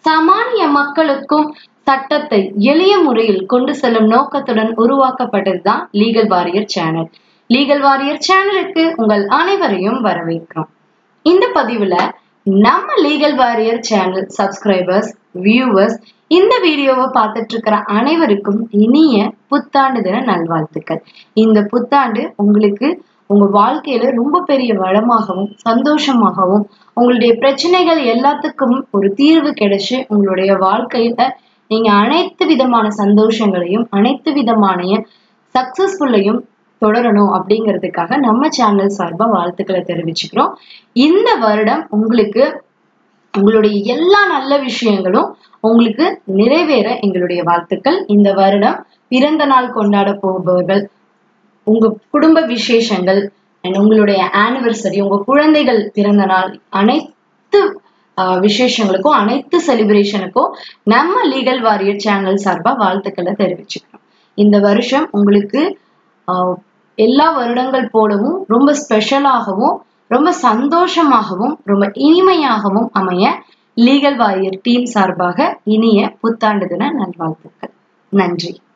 சாமானிய மக்களுக்கும் சட்டத்தை எளிய முறையில் கொண்டு செல்லும் நோக்கத்துடன் உருவாக்கப்பட்டதுதான் legal warrior channel legal warrior சேனலுக்கு உங்கள் அனைவரையும் வரவேற்கிறோம் இந்த பதிவுல நம்ம legal warrior channel subscribers viewers இந்த வீடியோவை பார்த்துட்டு இருக்கிற அனைவருக்கும் இனிய புத்தாண்டு தின நல்வாழ்த்துக்கள் இந்த புத்தாண்டு உங்களுக்கு உங்க வாழ்க்கையில ரொம்ப பெரிய வளமாகவும் சந்தோஷமாகவும் உங்களுடைய பிரச்சனைகள் எல்லாத்துக்கும் ஒரு தீர்வு கிடைச்சு உங்களுடைய வாழ்க்கையில நீங்க அனைத்து விதமான சந்தோஷங்களையும் அனைத்து விதமான சக்சஸ்ஃபுல்லையும் தொடரணும் அப்படிங்கிறதுக்காக நம்ம சேனல் சார்பா வாழ்த்துக்களை தெரிவிச்சுக்கிறோம் இந்த வருடம் உங்களுக்கு உங்களுடைய எல்லா நல்ல விஷயங்களும் உங்களுக்கு நிறைவேற எங்களுடைய வாழ்த்துக்கள் இந்த வருடம் பிறந்த நாள் கொண்டாட போபவர்கள் உங்க குடும்ப விசேஷங்கள் அண்ட் உங்களுடைய ஆனிவர்சரி உங்க குழந்தைகள் பிறந்த நாள் அனைத்து விசேஷங்களுக்கும் அனைத்து செலிப்ரேஷனுக்கும் நம்ம லீகல் வாரியர் சேனல் சார்பா வாழ்த்துக்களை தெரிவிச்சுக்கிறோம் இந்த வருஷம் உங்களுக்கு எல்லா வருடங்கள் போலவும் ரொம்ப ஸ்பெஷலாகவும் ரொம்ப சந்தோஷமாகவும் ரொம்ப இனிமையாகவும் அமைய லீகல் வாரியர் டீம் சார்பாக இனிய புத்தாண்டு தின நல்வாழ்த்துக்கள் நன்றி